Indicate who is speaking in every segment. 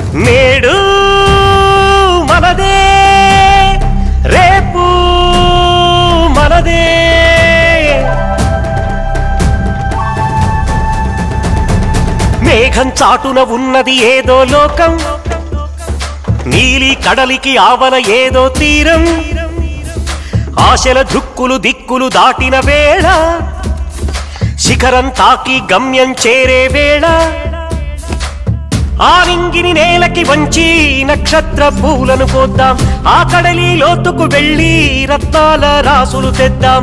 Speaker 1: నేడు మనదే రేపు మనదే మేఘం చాటున ఉన్నది ఏదో లోకం నీలి కడలికి ఆవల ఏదో తీరం ఆశల దుక్కులు దిక్కులు దాటిన వేళ శిఖరం తాకి గమ్యం చేరే వేళ ఆ నింగిని నేలకి వంచి నక్షత్ర పూలను పోద్దాం ఆ కడలి లోతుకు వెళ్ళి రత్నాల రాసులు తెద్దాం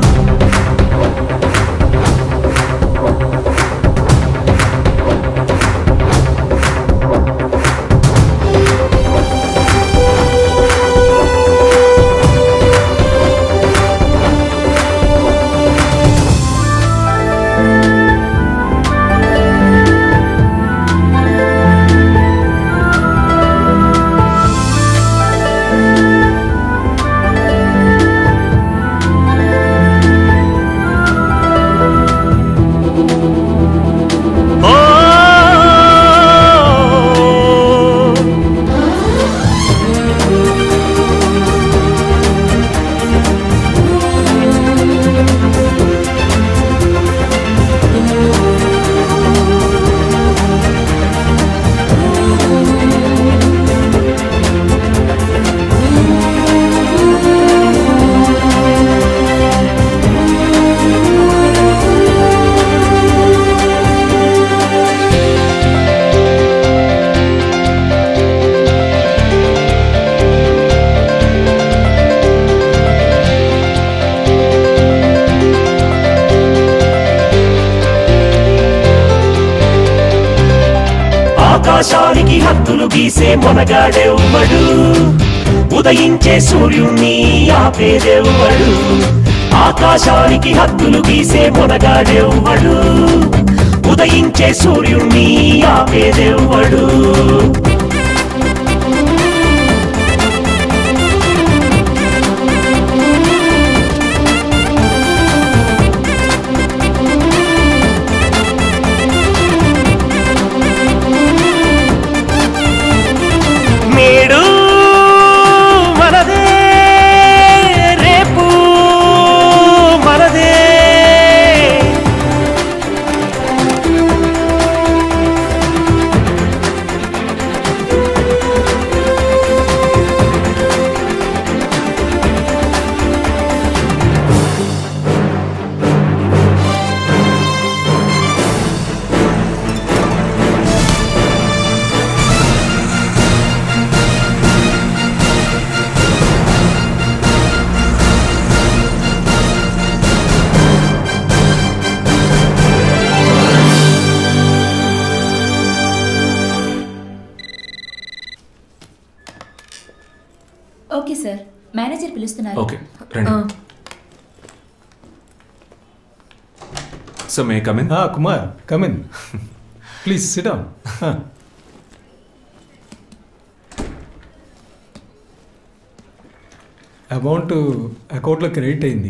Speaker 1: ఓ ఆకాశానికి హద్దులు గీసే మొనగాడెవ్వడు ఉదయించే సూర్యుణ్ణి ఆపేదెవ్వడు ఆకాశానికి హద్దులు గీసే మొనగాడెవ్వడు ఉదయించే సూర్యుణ్ణి ఆపేదెవ్వడు నేడు మనదే రేపు మనదే
Speaker 2: ఓకే సార్ మేనేజర్ పిలుస్తున్నారు
Speaker 3: ఓకే రండి so may come in
Speaker 4: Ah, Kumar, come in. Please sit down. Huh. Amount అకౌంట్లో క్రెడిట్ అయింది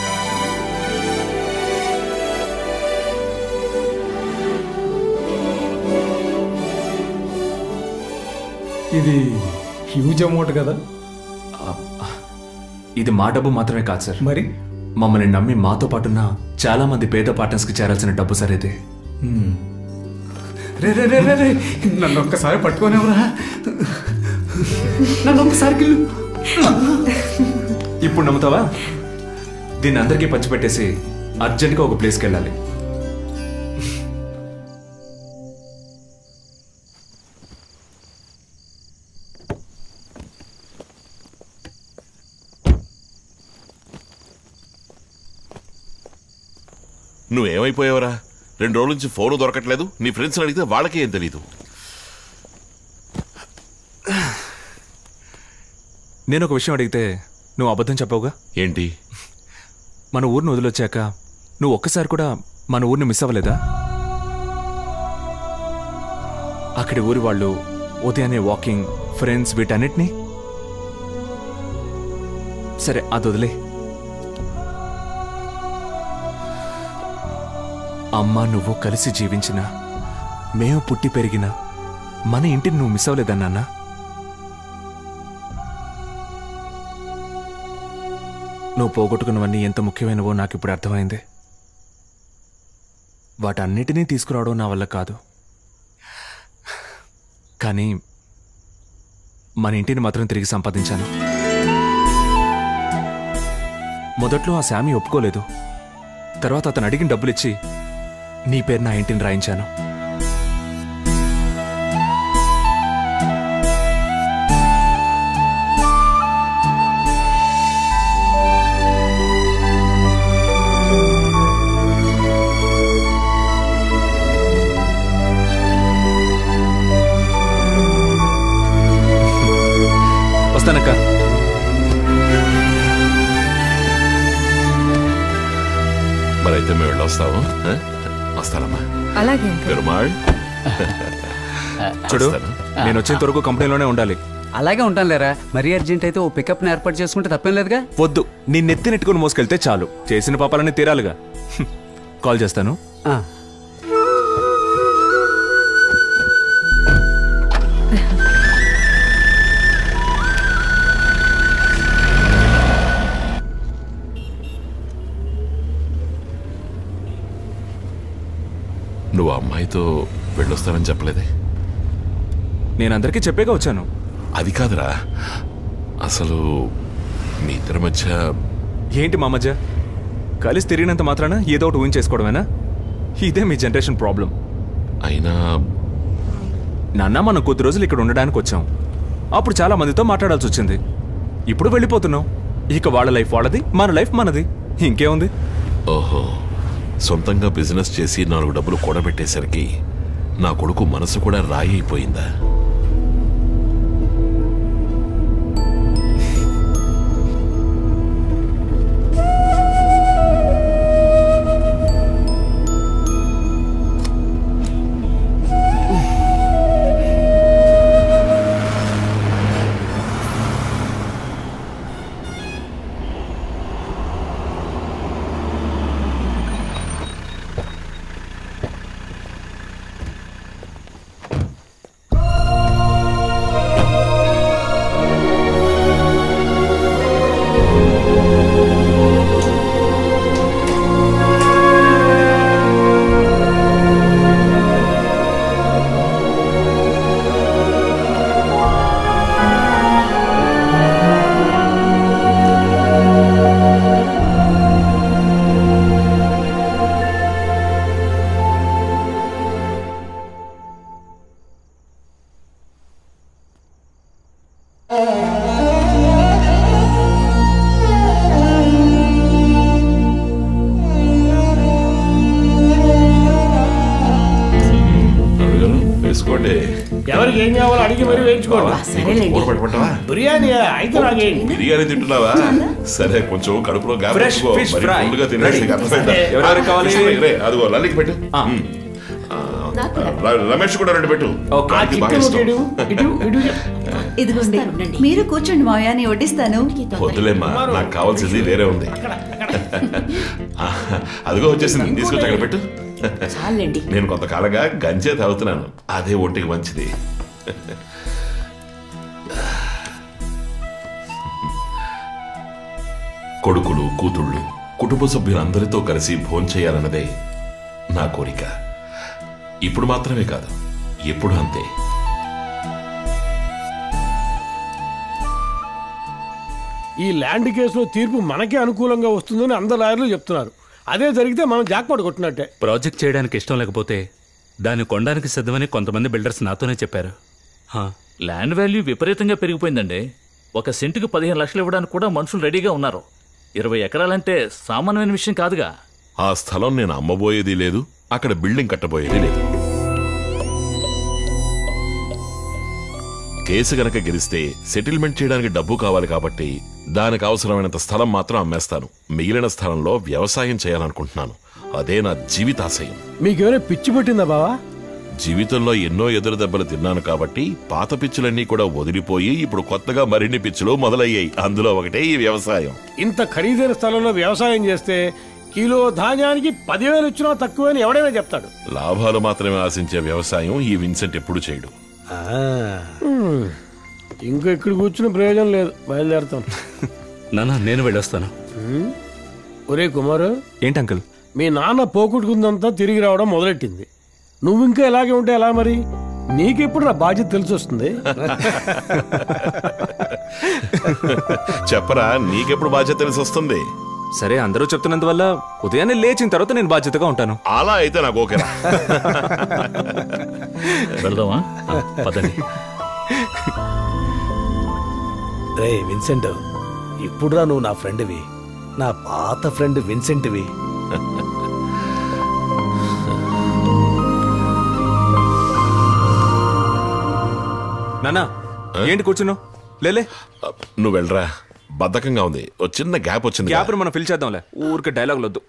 Speaker 4: ఇది హ్యూజ్ అమౌంట్ కదా
Speaker 3: ఇది మా డబ్బు మాత్రమే కాదు సార్
Speaker 4: మరి
Speaker 3: మమ్మల్ని నమ్మి మాతో పాటున్న చాలా మంది పేద పార్ట్నర్స్కి చేరాల్సిన డబ్బు సార్ ఇది
Speaker 4: Hmm. రే రే రే రే రే నన్ను ఒక్కసారి పట్టుకోనివరా నన్ను ఒక్కసారి గిల్లు
Speaker 3: ఇప్పుడు నమ్ముతావా దీన్ని అందరికీ పంచిపెట్టేసి అర్జెంట్గా ఒక ప్లేస్కి వెళ్ళాలి
Speaker 5: నువ్వేమైపోయావురా రెండు రోజుల నుంచి ఫోన్ దొరకట్లేదు నీ ఫ్రెండ్స్ అడిగితే వాళ్ళకి ఏం తెలీదు
Speaker 3: నేను ఒక విషయం అడిగితే నువ్వు అబద్ధం చెప్పవుగా
Speaker 5: ఏంటి
Speaker 3: మన ఊరిని వదిలొచ్చాక నువ్వు ఒక్కసారి కూడా మన ఊరిని మిస్ అవ్వలేదా అక్కడి ఊరి వాళ్ళు ఉదయాన్నే వాకింగ్ ఫ్రెండ్స్ వీటన్నిటినీ సరే అది వదిలే అమ్మ నువ్వు కలిసి జీవించిన మేము పుట్టి పెరిగిన మన ఇంటిని నువ్వు మిస్ అవ్వలేదా నాన్న నువ్వు పోగొట్టుకున్నవన్నీ ఎంత ముఖ్యమైనవో నాకు ఇప్పుడు అర్థమైంది వాటన్నిటినీ తీసుకురావడం నా వల్ల కాదు కానీ మన ఇంటిని మాత్రం తిరిగి సంపాదించాను మొదట్లో ఆ శామి ఒప్పుకోలేదు తర్వాత అతను అడిగిన డబ్బులు ఇచ్చి నీ పేరు నా ఇంటిని రాయించాను వస్తానక్క
Speaker 5: మరైతే మేము వెళ్ళొస్తాము ఆ? వస్తానమ్మా
Speaker 6: అలాగే అంకుల్
Speaker 5: పెరుమాళ్
Speaker 3: చూడు
Speaker 5: వస్తాను.
Speaker 3: నేను వచ్చేంత వరకు కంపెనీలోనే ఉండాలి
Speaker 4: అలాగే ఉంటాను లేరా మరీ అర్జెంట్ అయితే ఓ పికప్ని ఏర్పాటు చేసుకుంటే తప్పేం లేదుగా
Speaker 3: వద్దు నీ నెత్తి నెట్టుకుని మోసుకెళ్తే చాలు చేసిన పాపాలన్నీ తీరాలిగా హ్మ్. కాల్ చేస్తాను
Speaker 4: ఆ,
Speaker 5: నువ్వు ఆ అమ్మాయితో వెళ్ళొస్తానని చెప్పలేదే
Speaker 3: నేను అందరికీ చెప్పేగా వచ్చాను
Speaker 5: అది కాదురా అసలు మీ ఇద్దరి మధ్య
Speaker 3: ఏంటి మా మధ్య కలిసి తిరిగినంత మాత్రాన ఏదో ఒకటి ఊహించేసుకోవడమేనా ఇదే మీ జనరేషన్ ప్రాబ్లం
Speaker 5: అయినా
Speaker 3: నాన్న మనం కొద్ది రోజులు ఇక్కడ ఉండడానికి వచ్చాం అప్పుడు చాలా మందితో మాట్లాడాల్సి వచ్చింది ఇప్పుడు వెళ్ళిపోతున్నాం ఇక వాళ్ళ లైఫ్ వాళ్ళది మన లైఫ్ మనది ఇంకేముంది
Speaker 5: ఓహో సొంతంగా బిజినెస్ చేసి నాలుగు డబ్బులు కూడబెట్టేసరికి నా కొడుకు మనసు కూడా రాయి అయిపోయిందా అడుగురు, వేసుకోండి
Speaker 7: ఎవరికి ఏం కావాలో అడిగి మరి వేయించుకోండి
Speaker 5: కూర పట్టుకుంటావా
Speaker 7: బిర్యానీ అయితే నాకేంటి
Speaker 5: బిర్యానీ తింటున్నావా సరే కొంచెం కడుపులో గ్యాప్
Speaker 3: Fresh
Speaker 5: పెట్టుకో.
Speaker 3: fish
Speaker 5: మరి
Speaker 3: fry.
Speaker 5: ఫుల్గా తినేసి
Speaker 3: Ready.
Speaker 5: అర్థమైందా?
Speaker 3: ఎవరెవరికి కావాలి?
Speaker 5: Fish fry, రే, అదిగో లల్లికి పెట్టు
Speaker 3: ఆ.
Speaker 5: మ్. ఆ, ర- రమేష్ కూడా రెండు పెట్టు
Speaker 3: ఓకే.
Speaker 7: ఆ
Speaker 5: వాడికి బాగా
Speaker 7: చికెన్
Speaker 5: ఇష్టం.
Speaker 7: ఇటు ఇటు ఇటు
Speaker 6: ఇదిగోండి మీరు కూర్చోండి మావయ్య నేను వడ్డిస్తాను
Speaker 5: వద్దులేమ్మా నాకు కావాల్సింది వేరే ఉంది ఆ, అదిగో వచ్చేసింది తీసుకొచ్చి అక్కడ పెట్టు
Speaker 6: చాలండి
Speaker 5: నేను కొంతకాలంగా గంజే తాగుతున్నాను అదే ఒంటికి మంచిది కొడుకులు కూతుళ్ళు కుటుంబ సభ్యులందరితో కలిసి భోంచేయాలన్నదే నా కోరిక ఇప్పుడు మాత్రమే కాదు ఎప్పుడు అంతే
Speaker 7: ఈ ల్యాండ్ కేసులో తీర్పు మనకే అనుకూలంగా వస్తుందని అందరు లాయర్లు చెప్తున్నారు అదే జరిగితే మనం జాక్పాట్ కొట్టినట్టే
Speaker 8: ప్రాజెక్ట్ చేయడానికి ఇష్టం లేకపోతే దాన్ని కొనడానికి సిద్ధమని కొంతమంది బిల్డర్స్ నాతోనే చెప్పారు హా,
Speaker 9: ల్యాండ్ వాల్యూ విపరీతంగా పెరిగిపోయిందండి ఒక సెంటుకు పదిహేను లక్షలు ఇవ్వడానికి కూడా మనుషులు రెడీగా ఉన్నారు ఇరవై ఎకరాలంటే సామాన్యమైన విషయం కాదుగా
Speaker 5: ఆ స్థలం నేను అమ్మబోయేది లేదు అక్కడ బిల్డింగ్ కట్టబోయేది లేదు కేసు గనక గెలిస్తే సెటిల్మెంట్ చేయడానికి డబ్బు కావాలి కాబట్టి దానికి అవసరమైనంత స్థలం మాత్రం అమ్మేస్తాను మిగిలిన స్థలంలో వ్యవసాయం చేయాలనుకుంటున్నాను అదే నా జీవితాశయం
Speaker 7: మీకేమైనా పిచ్చి పట్టిందా బావా
Speaker 5: జీవితంలో ఎన్నో ఎదురు దెబ్బలు తిన్నాను కాబట్టి పాత పిచ్చులన్నీ కూడా వదిలిపోయి ఇప్పుడు కొత్తగా మరిన్ని పిచ్చులు మొదలయ్యాయి అందులో ఒకటే ఈ వ్యవసాయం
Speaker 7: ఇంత ఖరీదైన స్థలంలో వ్యవసాయం చేస్తే కిలో ధాన్యానికి పదివేలు ఇచ్చినా తక్కువని ఎవడైనా చెప్తాడు
Speaker 5: లాభాలు మాత్రమే ఆశించే వ్యవసాయం ఈ విన్సెంట్ ఎప్పుడు చేయడు
Speaker 7: హ్మ్. ఇంకా ఇక్కడ కూర్చుని ప్రయోజనం లేదు బయలుదేరుతాం
Speaker 8: నాన్న నేను వెళ్ళొస్తాను
Speaker 7: హ్మ్? ఒరే కుమారు
Speaker 3: ఏంటి అంకుల్
Speaker 7: మీ నాన్న పోగొట్టుకుందంతా తిరిగి రావడం మొదలెట్టింది నువ్వు ఇంకా ఇలాగే ఉంటే ఎలా మరి నీకెప్పుడు నా బాధ్యత తెలిసి వస్తుంది
Speaker 5: చెప్పరా నీకెప్పుడు బాధ్యత తెలిసి వస్తుంది
Speaker 3: సరే అందరూ చెప్తున్నందువల్ల ఉదయాన్నే లేచిన తర్వాత నేను బాధ్యతగా ఉంటాను
Speaker 5: అలా అయితే నాకు ఓకేరా
Speaker 9: వెళ్దామా
Speaker 8: ఆ, పదండి
Speaker 10: రే విన్సెంట్ ఇప్పుడురా నువ్వు నా ఫ్రెండ్వి నా పాత ఫ్రెండ్ విన్సెంట్వి
Speaker 3: నానా ఏంటి కూర్చున్నావు లేలే
Speaker 5: నువ్వు వెళ్ళరా బద్ధకంగా ఉంది ఓ చిన్న గ్యాప్ వచ్చింది
Speaker 3: గ్యాప్ మనం ఫిల్ చేద్దాంలే ఊరికి డైలాగ్ వద్దు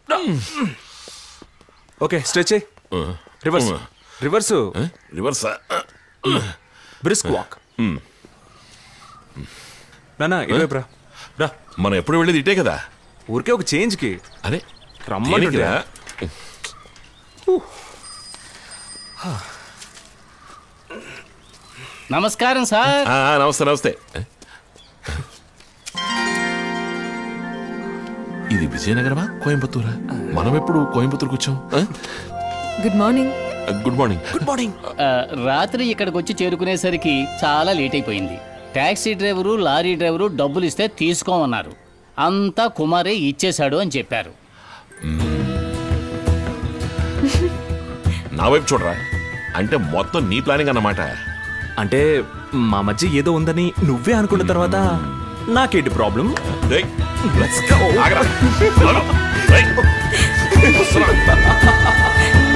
Speaker 3: okay stretch reverse reverse
Speaker 5: reverse
Speaker 3: brisk walk నానా ఇటువైపు రా రా
Speaker 5: మనం ఎప్పుడు వెళ్ళేది ఇటే కదా
Speaker 3: ఊరికే ఒక చేంజ్ కి
Speaker 5: అరే
Speaker 3: రమ్మంటుంటే.
Speaker 5: దేనికిరా?
Speaker 11: నమస్కారం సార్
Speaker 5: ఆ, ఆ, నమస్తే నమస్తే ఇది విజయనగరమా కోయంబత్తూరా మనం ఎప్పుడు కోయంబత్తూరుకు వచ్చాం ఆ?
Speaker 12: Good morning
Speaker 5: good morning
Speaker 3: good morning
Speaker 11: ఆ, రాత్రి ఇక్కడికి వచ్చి చేరుకునేసరికి చాలా లేట్ అయిపోయింది టాక్సీ డ్రైవరు లారీ డ్రైవరు డబ్బులు ఇస్తే తీసుకోమన్నారు అంతా కుమారే ఇచ్చేశాడు అని చెప్పారు
Speaker 5: నా వైపు చూడరా అంటే మొత్తం నీ ప్లానింగ్ అన్నమాట
Speaker 3: అంటే మా మధ్య ఏదో ఉందని నువ్వే అనుకున్న తర్వాత నాకేంటి ప్రాబ్లం
Speaker 5: రేయ్, let's go. ఆగరా. ఆగు. రేయ్. వస్తున్నా.